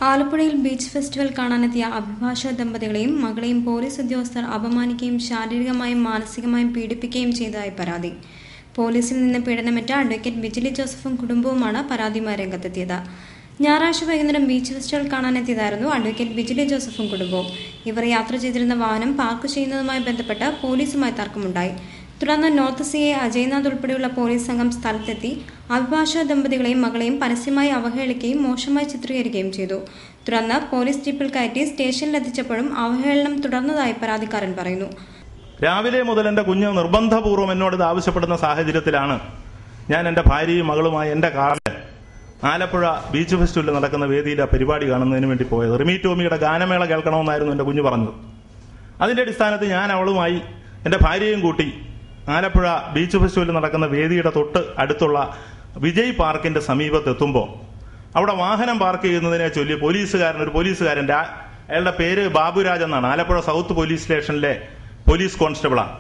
ആലപ്പുഴയിൽ beach festival കാണാനെത്തിയ അഭിഭാഷക ദമ്പതികളെയും മകളെയും പോലീസ് ഉദ്യോഗസ്ഥർ അപമാനിക്കുകയും ശാരീരികമായും മാനസികമായും പീഡിപ്പിക്കുകയും ചെയ്തതായി പരാതി പോലീസിൽ നിന്ന് പീഡനമേറ്റ അഡ്വക്കേറ്റ് ബിജിലി ജോസഫും കുടുംബവുമാണ് പരാതിയുമായി രംഗത്തെത്തിയത് ഞായറാഴ്ച വൈകുന്നേരം ബീച്ച് ഫെസ്റ്റിവൽ കാണാനെത്തിയതായിരുന്നു അഡ്വക്കേറ്റ് ബിജിലി ജോസഫും കുടുംബവും ഇവർ യാത്ര ചെയ്തിരുന്ന വാഹനം പാർക്ക് ചെയ്യുന്നതുമായി ബന്ധപ്പെട്ട് പോലീസുമായി തർക്കമുണ്ടായി തുടർന്ന് നോർത്ത് സി എ അജയ്നാഥ് ഉൾപ്പെടെയുള്ള പോലീസ് സംഘം സ്ഥലത്തെത്തി അഭിഭാഷക ദമ്പതികളെയും മകളെയും പരസ്യമായി അവഹേളിക്കുകയും മോശമായി ചിത്രീകരിക്കുകയും ചെയ്തു തുടർന്ന് പോലീസ് ജീപ്പിൽ കയറ്റി സ്റ്റേഷനിലെത്തിച്ചപ്പോഴും അവഹേളനം തുടർന്നതായി പരാതിക്കാരൻ പറയുന്നു രാവിലെ മുതൽ എൻ്റെ കുഞ്ഞ് നിർബന്ധപൂർവ്വം എന്നോട് ഇത് ആവശ്യപ്പെടുന്ന സാഹചര്യത്തിലാണ് ഞാൻ എൻ്റെ ഭാര്യയും മകളുമായി എൻ്റെ കാറിൽ ആലപ്പുഴ ബീച്ച് ഫെസ്റ്റിവലിൽ നടക്കുന്ന വേദിയിൽ ആ പരിപാടി കാണുന്നതിന് വേണ്ടി പോയത് റിമി ടോമിയുടെ ഗാനമേള കേൾക്കണമെന്നായിരുന്നു എൻ്റെ കുഞ്ഞ് പറഞ്ഞത് അതിന്റെ അടിസ്ഥാനത്തിൽ ഞാൻ അവളുമായി എൻ്റെ ഭാര്യയും കൂട്ടി ആലപ്പുഴ ബീച്ച് ഫെസ്റ്റിവലിൽ നടക്കുന്ന വേദിയുടെ തൊട്ട് അടുത്തുള്ള വിജയ് പാർക്കിന്റെ സമീപത്തെത്തുമ്പോൾ അവിടെ വാഹനം പാർക്ക് ചെയ്യുന്നതിനെ ചൊല്ലി പോലീസുകാരൻ ഒരു പോലീസുകാരൻ്റെ ആ- അയാളുടെ പേര് ബാബുരാജ് എന്നാണ് ആലപ്പുഴ സൗത്ത് പോലീസ് സ്റ്റേഷനിലെ പോലീസ് കോൺസ്റ്റബിളാണ്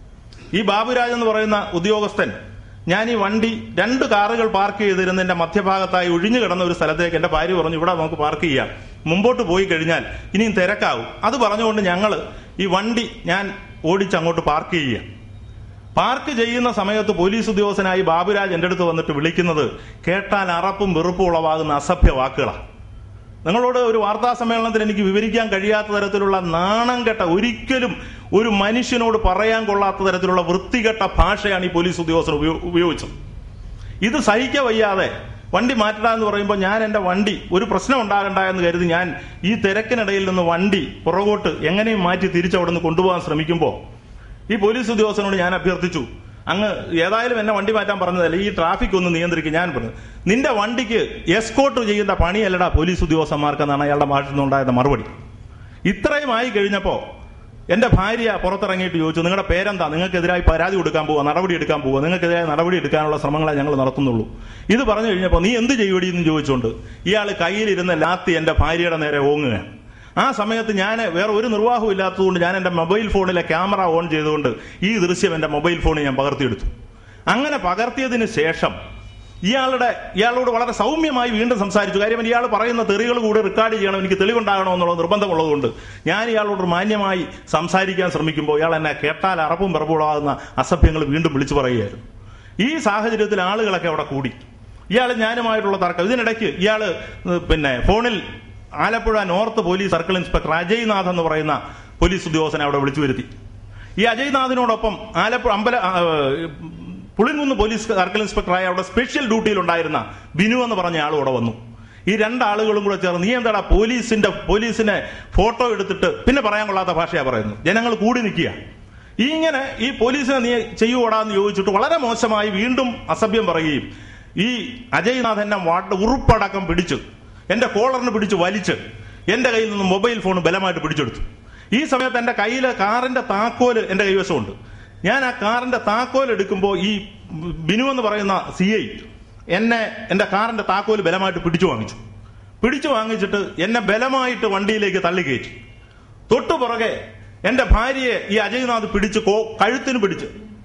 ഈ ബാബുരാജ് എന്ന് പറയുന്ന ഉദ്യോഗസ്ഥൻ ഞാൻ ഈ വണ്ടി രണ്ട് കാറുകൾ പാർക്ക് ചെയ്തിരുന്നതിന്റെ മധ്യഭാഗത്തായി ഒഴിഞ്ഞു കിടന്ന ഒരു സ്ഥലത്തേക്ക് എന്റെ ഭാര്യ പറഞ്ഞു ഇവിടെ നമുക്ക് പാർക്ക് ചെയ്യാം മുമ്പോട്ട് പോയി കഴിഞ്ഞാൽ ഇനിയും തിരക്കാവും അത് പറഞ്ഞുകൊണ്ട് ഞങ്ങൾ ഈ വണ്ടി ഞാൻ ഓടിച്ച് അങ്ങോട്ട് പാർക്ക് ചെയ്യുക പാർക്ക് ചെയ്യുന്ന സമയത്ത് പോലീസ് ഉദ്യോഗസ്ഥനായി ബാബുരാജ് എന്റെ അടുത്ത് വന്നിട്ട് വിളിക്കുന്നത് കേട്ടാൽ അറപ്പും വെറുപ്പും ഉളവാകുന്ന അസഭ്യ വാക്കുകളാണ് നിങ്ങളോട് ഒരു വാർത്താ സമ്മേളനത്തിൽ എനിക്ക് വിവരിക്കാൻ കഴിയാത്ത തരത്തിലുള്ള നാണം കെട്ട ഒരിക്കലും ഒരു മനുഷ്യനോട് പറയാൻ കൊള്ളാത്ത തരത്തിലുള്ള വൃത്തികെട്ട ഭാഷയാണ് ഈ പോലീസ് ഉദ്യോഗസ്ഥർ ഉപയോ- ഉപയോഗിച്ചത് ഇത് സഹിക്ക വയ്യാതെ വണ്ടി മാറ്റട എന്ന് പറയുമ്പോൾ ഞാൻ എന്റെ വണ്ടി ഒരു പ്രശ്നം ഉണ്ടാകണ്ട എന്ന് കരുതി ഞാൻ ഈ തിരക്കിനിടയിൽ നിന്ന് വണ്ടി പുറകോട്ട് എങ്ങനെയും മാറ്റി തിരിച്ചവിടെ നിന്ന് കൊണ്ടുപോകാൻ ശ്രമിക്കുമ്പോൾ ഈ പോലീസ് ഉദ്യോഗസ്ഥനോട് ഞാൻ അഭ്യർത്ഥിച്ചു അങ്ങ് ഏതായാലും എന്നെ വണ്ടി മാറ്റാൻ പറഞ്ഞതല്ല ഈ ട്രാഫിക് ഒന്ന് നിയന്ത്രിക്കും ഞാൻ പറഞ്ഞു നിന്റെ വണ്ടിക്ക് എസ്കോട്ട് ചെയ്യുന്ന പണിയല്ലടാ പോലീസ് ഉദ്യോഗസ്ഥന്മാർക്കെന്നാണ് അയാളുടെ ഭാഷയിൽ നിന്നുണ്ടായ മറുപടി ഇത്രയും ആയി കഴിഞ്ഞപ്പോ എന്റെ ഭാര്യ പുറത്തിറങ്ങിയിട്ട് ചോദിച്ചു നിങ്ങളുടെ പേരെന്താ നിങ്ങൾക്കെതിരായി പരാതി കൊടുക്കാൻ പോവുക നടപടി എടുക്കാൻ പോവുക നിങ്ങൾക്കെതിരായി നടപടി എടുക്കാനുള്ള ശ്രമങ്ങളെ ഞങ്ങൾ നടത്തുന്നുള്ളൂ ഇത് പറഞ്ഞു കഴിഞ്ഞപ്പോൾ നീ എന്ത് ചെയ്യുവടി എന്ന് ചോദിച്ചുകൊണ്ട് ഇയാൾ കയ്യിലിരുന്ന ലാത്തി എന്റെ ഭാര്യയുടെ നേരെ ഓങ്ങുകയാണ് ആ സമയത്ത് ഞാൻ വേറെ ഒരു നിർവാഹവും ഇല്ലാത്തതുകൊണ്ട് ഞാൻ എന്റെ മൊബൈൽ ഫോണിലെ ക്യാമറ ഓൺ ചെയ്തുകൊണ്ട് ഈ ദൃശ്യം എന്റെ മൊബൈൽ ഫോണിൽ ഞാൻ പകർത്തിയെടുത്തു അങ്ങനെ പകർത്തിയതിന് ശേഷം ഇയാളുടെ ഇയാളോട് വളരെ സൗമ്യമായി വീണ്ടും സംസാരിച്ചു കാര്യം ഇയാൾ പറയുന്ന തെറികൾ കൂടി റെക്കോർഡ് ചെയ്യണം എനിക്ക് തെളിവുണ്ടാകണം എന്നുള്ള നിർബന്ധമുള്ളതുകൊണ്ട് ഞാൻ ഇയാളോട് മാന്യമായി സംസാരിക്കാൻ ശ്രമിക്കുമ്പോൾ ഇയാൾ എന്നെ കേട്ടാൽ അറപ്പും പിറപ്പുളാകുന്ന അസഭ്യങ്ങൾ വീണ്ടും വിളിച്ചു പറയുകയായിരുന്നു ഈ സാഹചര്യത്തിൽ ആളുകളൊക്കെ അവിടെ കൂടി ഇയാൾ ഞാനുമായിട്ടുള്ള തർക്കം ഇതിനിടയ്ക്ക് ഇയാൾ പിന്നെ ഫോണിൽ Alappuzha north police circle inspector Ajaynath എന്ന് പറയുന്ന പോലീസ് ഉദ്യോഗസ്ഥനെ അവിടെ വിളിച്ചു വരുത്തി ഈ അജയ്നാഥിനോടൊപ്പം ആലപ്പുഴ അമ്പല ആ, പുളിങ്കുന്ന് പോലീസ് സർക്കിൾ ഇൻസ്പെക്ടറായ അവിടെ സ്പെഷ്യൽ ഡ്യൂട്ടിയിൽ ഉണ്ടായിരുന്ന ബിനു എന്ന് പറഞ്ഞ ആൾ ഇവിടെ വന്നു ഈ രണ്ടാളുകളും കൂടെ ചേർന്ന് നീ എന്താടാ പോലീസിന്റെ പോലീസിനെ ഫോട്ടോ എടുത്തിട്ട് പിന്നെ പറയാൻ കൊള്ളാത്ത ഭാഷയാ പറയുന്നു ജനങ്ങൾ കൂടി നിൽക്കുക ഇങ്ങനെ ഈ പോലീസിനെ നീ ചെയ്യുവോടാന്ന് ചോദിച്ചിട്ട് വളരെ മോശമായി വീണ്ടും അസഭ്യം പറയുകയും ഈ അജയ്നാഥ് എന്നെ വാട്ട് ഉറുപ്പടക്കം പിടിച്ചു എന്റെ കോളറിന് പിടിച്ച് വലിച്ച് എന്റെ കയ്യിൽ നിന്ന് മൊബൈൽ ഫോൺ ബലമായിട്ട് പിടിച്ചെടുത്തു ഈ സമയത്ത് എന്റെ കയ്യില് കാറിന്റെ താക്കോല് എന്റെ കൈവശമുണ്ട് ഞാൻ ആ കാറിന്റെ താക്കോൽ എടുക്കുമ്പോൾ ഈ ബിനു എന്ന് പറയുന്ന സി ഐ എന്നെ എന്റെ കാറിന്റെ താക്കോല് ബലമായിട്ട് പിടിച്ചു വാങ്ങിച്ചു പിടിച്ചു വാങ്ങിച്ചിട്ട് എന്നെ ബലമായിട്ട് വണ്ടിയിലേക്ക് തള്ളിക്കയറ്റി തൊട്ടു പുറകെ എന്റെ ഭാര്യയെ ഈ അജയ്നാഥ് പിടിച്ച് കോ- കഴുത്തിന് പിടിച്ച്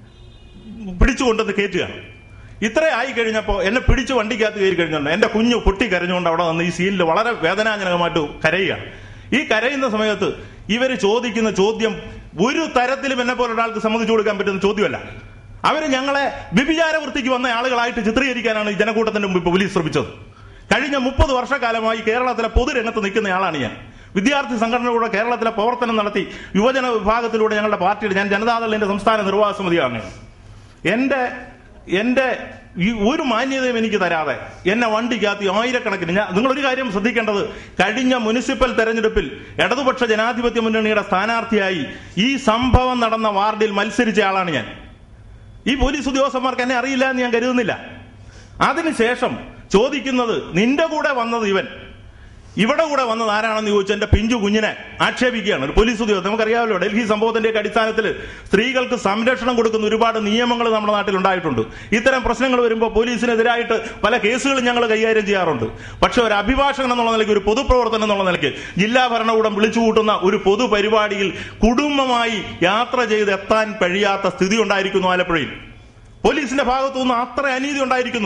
പിടിച്ചു കൊണ്ടുവന്ന് കയറ്റുകയാണ് ഇത്ര ആയി കഴിഞ്ഞപ്പോൾ എന്നെ പിടിച്ച് വണ്ടിക്കകത്ത് കയറി കഴിഞ്ഞുണ്ട് എന്റെ കുഞ്ഞു പൊട്ടി കരഞ്ഞുകൊണ്ട് അവിടെ വന്ന് ഈ സീനിൽ വളരെ വേദനാജനകമായിട്ട് കരയുകയാണ് ഈ കരയുന്ന സമയത്ത് ഇവര് ചോദിക്കുന്ന ചോദ്യം ഒരു തരത്തിലും എന്നെ പോലെ ഒരാൾക്ക് സമ്മതിച്ചു കൊടുക്കാൻ പറ്റുന്ന ചോദ്യമല്ല അവര് ഞങ്ങളെ വ്യഭിചാര വൃത്തിക്ക് വന്ന ആളുകളായിട്ട് ചിത്രീകരിക്കാനാണ് ഈ ജനക്കൂട്ടത്തിന്റെ മുമ്പ് പോലീസ് ശ്രമിച്ചത് കഴിഞ്ഞ മുപ്പത് വർഷക്കാലമായി കേരളത്തിലെ പൊതുരംഗത്ത് നിൽക്കുന്ന ആളാണ് ഞാൻ വിദ്യാർത്ഥി സംഘടനകളുടെ കേരളത്തിലെ പ്രവർത്തനം നടത്തി യുവജന വിഭാഗത്തിലൂടെ ഞങ്ങളുടെ പാർട്ടിയുടെ ഞാൻ ജനതാദളിന്റെ സംസ്ഥാന നിർവാഹക സമിതിയാണ് എന്റെ എന്റെ ഈ ഒരു മാന്യതയും എനിക്ക് തരാതെ എന്നെ വണ്ടിക്കകത്ത് ആയിരക്കണക്കിന് ഞാൻ നിങ്ങളൊരു കാര്യം ശ്രദ്ധിക്കേണ്ടത് കഴിഞ്ഞ മുനിസിപ്പൽ തെരഞ്ഞെടുപ്പിൽ ഇടതുപക്ഷ ജനാധിപത്യ മുന്നണിയുടെ സ്ഥാനാർത്ഥിയായി ഈ സംഭവം നടന്ന വാർഡിൽ മത്സരിച്ച ആളാണ് ഞാൻ ഈ പോലീസ് ഉദ്യോഗസ്ഥന്മാർക്ക് എന്നെ അറിയില്ല എന്ന് ഞാൻ കരുതുന്നില്ല അതിനുശേഷം ചോദിക്കുന്നത് നിന്റെ കൂടെ വന്നത് ഇവൻ ഇവിടെ കൂടെ വന്നത് ആരാണെന്ന് ചോദിച്ചു എന്റെ പിഞ്ചു കുഞ്ഞിനെ ആക്ഷേപിക്കുകയാണ് ഒരു പോലീസ് ഉദ്യോഗസ്ഥൻ നമുക്കറിയാമല്ലോ ഡൽഹി സംഭവത്തിന്റെ ഒക്കെ അടിസ്ഥാനത്തിൽ സ്ത്രീകൾക്ക് സംരക്ഷണം കൊടുക്കുന്ന ഒരുപാട് നിയമങ്ങൾ നമ്മുടെ നാട്ടിൽ ഉണ്ടായിട്ടുണ്ട് ഇത്തരം പ്രശ്നങ്ങൾ വരുമ്പോൾ പോലീസിനെതിരായിട്ട് പല കേസുകളും ഞങ്ങൾ കൈകാര്യം ചെയ്യാറുണ്ട് പക്ഷെ ഒരു അഭിഭാഷകൻ എന്നുള്ള നിലയ്ക്ക് ഒരു പൊതുപ്രവർത്തനം എന്നുള്ള നിലയ്ക്ക് ജില്ലാ ഭരണകൂടം വിളിച്ചു കൂട്ടുന്ന ഒരു പൊതുപരിപാടിയിൽ കുടുംബമായി യാത്ര ചെയ്ത് എത്താൻ കഴിയാത്ത സ്ഥിതി ഉണ്ടായിരിക്കുന്നു ആലപ്പുഴയിൽ പോലീസിന്റെ ഭാഗത്തു നിന്ന് അത്ര അനീതി ഉണ്ടായിരിക്കുന്നു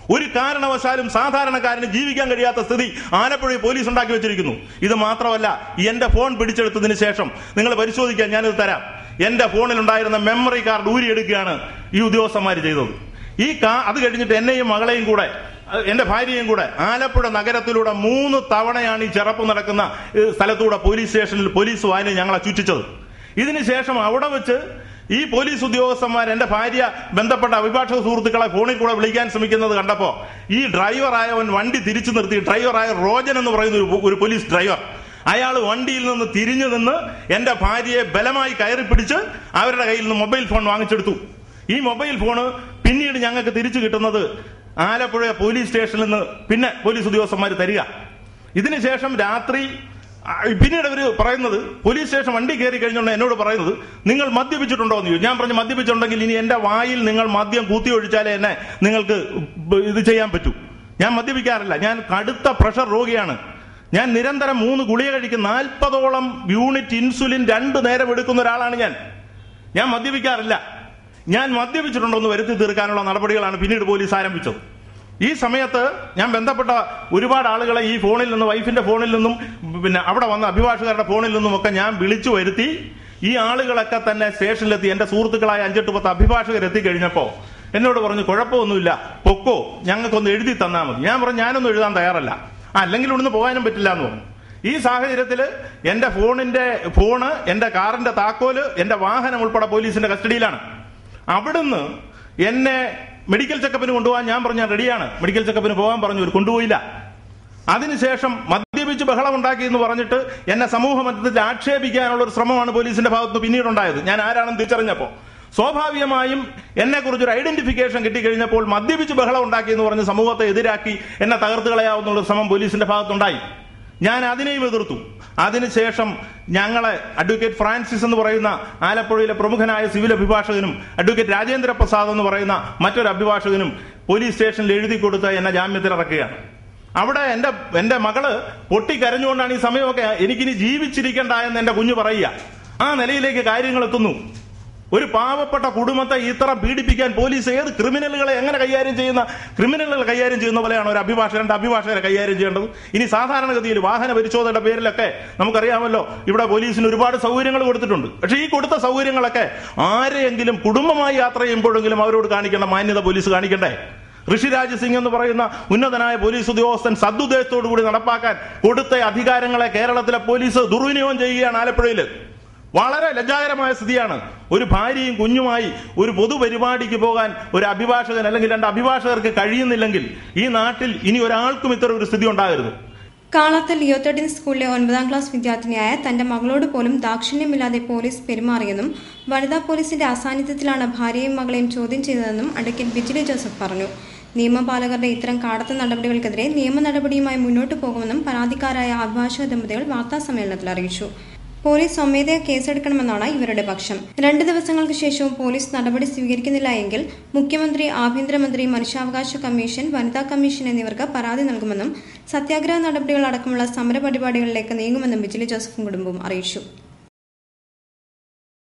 ഒരു കാരണവശാലും സാധാരണക്കാരന് ജീവിക്കാൻ കഴിയാത്ത സ്ഥിതി ആലപ്പുഴയിൽ പോലീസ് ഉണ്ടാക്കി വെച്ചിരിക്കുന്നു ഇത് മാത്രമല്ല എന്റെ ഫോൺ പിടിച്ചെടുത്തതിന് ശേഷം നിങ്ങൾ പരിശോധിക്കാൻ ഞാനിത് തരാം എന്റെ ഫോണിൽ ഉണ്ടായിരുന്ന മെമ്മറി കാർഡ് ഊരിയെടുക്കുകയാണ് ഈ ഉദ്യോഗസ്ഥന്മാർ ചെയ്തത് ഈ കാ അത് കഴിഞ്ഞിട്ട് എന്നെയും മകളെയും കൂടെ അഹ് എന്റെ ഭാര്യയും കൂടെ ആലപ്പുഴ നഗരത്തിലൂടെ മൂന്ന് തവണയാണ് ഈ ചെറപ്പ് നടക്കുന്ന ഏഹ്, സ്ഥലത്തൂടെ പോലീസ് സ്റ്റേഷനിൽ പോലീസ് വായന ഞങ്ങളെ ചുറ്റിച്ചത് ഇതിനുശേഷം അവിടെ വെച്ച് ഈ പോലീസ് ഉദ്യോഗസ്ഥന്മാർ എന്റെ ഭാര്യ ബന്ധപ്പെട്ട അഭിഭാഷക സുഹൃത്തുക്കളെ ഫോണിൽ കൂടെ വിളിക്കാൻ ശ്രമിക്കുന്നത് കണ്ടപ്പോ ഈ ഡ്രൈവറായവൻ വണ്ടി തിരിച്ചു നിർത്തി ഡ്രൈവറായ റോജൻ എന്ന് പറയുന്ന ഒരു- ഒരു പോലീസ് ഡ്രൈവർ അയാൾ വണ്ടിയിൽ നിന്ന് തിരിഞ്ഞു നിന്ന് എന്റെ ഭാര്യയെ ബലമായി കയറി പിടിച്ച് അവരുടെ കയ്യിൽ നിന്ന് മൊബൈൽ ഫോൺ വാങ്ങിച്ചെടുത്തു ഈ മൊബൈൽ ഫോണ് പിന്നീട് ഞങ്ങൾക്ക് തിരിച്ചു കിട്ടുന്നത് ആലപ്പുഴ പോലീസ് സ്റ്റേഷനിൽ നിന്ന് പിന്നെ പോലീസ് ഉദ്യോഗസ്ഥന്മാർ തരിക ഇതിനുശേഷം രാത്രി ആ, പിന്നീട് അവർ പറയുന്നത് പോലീസ് സ്റ്റേഷൻ വണ്ടി കയറി കഴിഞ്ഞുകൊണ്ട് എന്നോട് പറയുന്നത് നിങ്ങൾ മദ്യപിച്ചിട്ടുണ്ടോ എന്ന് ചോദിച്ചു ഞാൻ പറഞ്ഞു മദ്യപിച്ചിട്ടുണ്ടെങ്കിൽ ഇനി എന്റെ വായിൽ നിങ്ങൾ മദ്യം കൂത്തി ഒഴിച്ചാലേ എന്നെ നിങ്ങൾക്ക് ബ- ഇത് ചെയ്യാൻ പറ്റൂ ഞാൻ മദ്യപിക്കാറില്ല ഞാൻ കടുത്ത പ്രഷർ രോഗിയാണ് ഞാൻ നിരന്തരം മൂന്ന് ഗുളിക കഴിക്കും നാൽപ്പതോളം യൂണിറ്റ് ഇൻസുലിൻ രണ്ടു നേരം എടുക്കുന്ന ഒരാളാണ് ഞാൻ ഞാൻ മദ്യപിക്കാറില്ല ഞാൻ മദ്യപിച്ചിട്ടുണ്ടോ എന്ന് വരുത്തി തീർക്കാനുള്ള നടപടികളാണ് പിന്നീട് പോലീസ് ആരംഭിച്ചത് ഈ സമയത്ത് ഞാൻ ബന്ധപ്പെട്ട ഒരുപാട് ആളുകളെ ഈ ഫോണിൽ നിന്നും വൈഫിന്റെ ഫോണിൽ നിന്നും പിന്നെ അവിടെ വന്ന അഭിഭാഷകരുടെ ഫോണിൽ നിന്നും ഒക്കെ ഞാൻ വിളിച്ചു വരുത്തി ഈ ആളുകളൊക്കെ തന്നെ സ്റ്റേഷനിലെത്തി എന്റെ സുഹൃത്തുക്കളായ അഞ്ചെട്ട് പത്ത് അഭിഭാഷകർ എത്തിക്കഴിഞ്ഞപ്പോ എന്നോട് പറഞ്ഞു കുഴപ്പമൊന്നുമില്ല പൊക്കോ ഞങ്ങൾക്കൊന്ന് എഴുതി തന്നാൽ മതി ഞാൻ പറഞ്ഞു ഞാനൊന്നും എഴുതാൻ തയ്യാറല്ല ആ, അല്ലെങ്കിൽ ഇവിടുന്ന് പോകാനും പറ്റില്ല എന്ന് പറഞ്ഞു ഈ സാഹചര്യത്തിൽ എന്റെ ഫോണിന്റെ ഫോണ് എന്റെ കാറിന്റെ താക്കോല് എന്റെ വാഹനം ഉൾപ്പെടെ പോലീസിന്റെ കസ്റ്റഡിയിലാണ് അവിടുന്ന് എന്നെ മെഡിക്കൽ ചെക്കപ്പിന് കൊണ്ടുപോകാൻ ഞാൻ പറഞ്ഞു ഞാൻ റെഡിയാണ് മെഡിക്കൽ ചെക്കപ്പിന് പോകാൻ പറഞ്ഞു ഒരു കൊണ്ടുപോയില്ല അതിനുശേഷം മദ്യപിച്ച് ബഹളം ഉണ്ടാക്കി എന്ന് പറഞ്ഞിട്ട് എന്നെ സമൂഹ മധ്യത്തിൽ ആക്ഷേപിക്കാനുള്ള ഒരു ശ്രമമാണ് പോലീസിന്റെ ഭാഗത്ത് പിന്നീടുണ്ടായത് ഞാൻ ആരാണെന്ന് തിരിച്ചറിഞ്ഞപ്പോ സ്വാഭാവികമായും എന്നെ കുറിച്ചൊരു ഐഡന്റിഫിക്കേഷൻ കിട്ടിക്കഴിഞ്ഞപ്പോൾ മദ്യപിച്ച് ബഹളം ഉണ്ടാക്കി എന്ന് പറഞ്ഞ് സമൂഹത്തെ എതിരാക്കി എന്നെ തകർത്ത് കളയാവുന്ന ഒരു ശ്രമം പോലീസിന്റെ ഭാഗത്തുണ്ടായി ഞാൻ അതിനെയും എതിർത്തു അതിനുശേഷം ഞങ്ങളെ അഡ്വക്കേറ്റ് ഫ്രാൻസിസ് എന്ന് പറയുന്ന ആലപ്പുഴയിലെ പ്രമുഖനായ സിവിൽ അഭിഭാഷകനും അഡ്വക്കേറ്റ് രാജേന്ദ്ര പ്രസാദ് എന്ന് പറയുന്ന മറ്റൊരു അഭിഭാഷകനും പോലീസ് സ്റ്റേഷനിൽ എഴുതി കൊടുത്ത് എന്നെ ജാമ്യത്തിൽ ഇറക്കുകയാണ് അവിടെ എന്റെ എന്റെ മകള് പൊട്ടിക്കരഞ്ഞുകൊണ്ടാണ് ഈ സമയമൊക്കെ എനിക്കിനി ജീവിച്ചിരിക്കണ്ട എന്ന് എന്റെ കുഞ്ഞു പറയുക ആ നിലയിലേക്ക് കാര്യങ്ങൾ എത്തുന്നു ഒരു പാവപ്പെട്ട കുടുംബത്തെ ഇത്ര പീഡിപ്പിക്കാൻ പോലീസ് ഏത് ക്രിമിനലുകളെ എങ്ങനെ കൈകാര്യം ചെയ്യുന്ന ക്രിമിനലുകൾ കൈകാര്യം ചെയ്യുന്ന പോലെയാണ് ഒരു അഭിഭാഷകൻ രണ്ട് അഭിഭാഷകരെ കൈകാര്യം ചെയ്യേണ്ടത് ഇനി സാധാരണഗതിയിൽ വാഹന പരിശോധനയുടെ പേരിലൊക്കെ നമുക്കറിയാമല്ലോ ഇവിടെ പോലീസിന് ഒരുപാട് സൗകര്യങ്ങൾ കൊടുത്തിട്ടുണ്ട് പക്ഷേ ഈ കൊടുത്ത സൗകര്യങ്ങളൊക്കെ ആരെയെങ്കിലും കുടുംബമായി യാത്ര ചെയ്യുമ്പോഴെങ്കിലും അവരോട് കാണിക്കേണ്ട മാന്യത പോലീസ് കാണിക്കണ്ടേ ഋഷിരാജ് സിംഗ് എന്ന് പറയുന്ന ഉന്നതനായ പോലീസ് ഉദ്യോഗസ്ഥൻ സദുദ്ദേശത്തോടു കൂടി നടപ്പാക്കാൻ കൊടുത്ത അധികാരങ്ങളെ കേരളത്തിലെ പോലീസ് ദുർവിനിയോഗം ചെയ്യുകയാണ് ആലപ്പുഴയിൽ വളരെ ലജ്ജാകരമായ സ്ഥിതിയാണ് ഒരു ഭാര്യയും കുഞ്ഞുമായി ഒരു പൊതുപരിപാടിക്ക് പോകാൻ ഒരു അഭിഭാഷകൻ അല്ലെങ്കിൽ രണ്ട് അഭിഭാഷകർക്ക് കഴിയുന്നില്ലെങ്കിൽ ഈ നാട്ടിൽ ഇനി ഒരാൾക്കും ഇത്തരം ഒരു സ്ഥിതി ഉണ്ടാകരുത് കാളത്ത് ലിയോ തേർട്ടീൻ സ്കൂളിലെ ഒൻപതാം ക്ലാസ് വിദ്യാർത്ഥിനിയായ തന്റെ മകളോട് പോലും ദാക്ഷിണ്യമില്ലാതെ പോലീസ് പെരുമാറിയെന്നും വനിതാ പോലീസിന്റെ അസാന്നിധ്യത്തിലാണ് ഭാര്യയും മകളെയും ചോദ്യം ചെയ്തതെന്നും അഡ്വക്കേറ്റ് ബിജിലി ജോസഫ് പറഞ്ഞു നിയമപാലകരുടെ ഇത്തരം കാടത്ത നടപടികൾക്കെതിരെ നിയമ നടപടിയുമായി മുന്നോട്ടു പോകുമെന്നും പരാതിക്കാരായ അഭിഭാഷക ദമ്പതികൾ വാർത്താസമ്മേളനത്തിൽ അറിയിച്ചു പോലീസ് സ്വമേധയാ കേസെടുക്കണമെന്നാണ് ഇവരുടെ പക്ഷം രണ്ട് ദിവസങ്ങൾക്ക് ശേഷവും പോലീസ് നടപടി സ്വീകരിക്കുന്നില്ല എങ്കിൽ മുഖ്യമന്ത്രി ആഭ്യന്തരമന്ത്രി മനുഷ്യാവകാശ കമ്മീഷൻ വനിതാ കമ്മീഷൻ എന്നിവർക്ക് പരാതി നൽകുമെന്നും സത്യാഗ്രഹ നടപടികൾ അടക്കമുള്ള സമര പരിപാടികളിലേക്ക് നീങ്ങുമെന്നും ബിജിലി ജോസഫും കുടുംബവും അറിയിച്ചു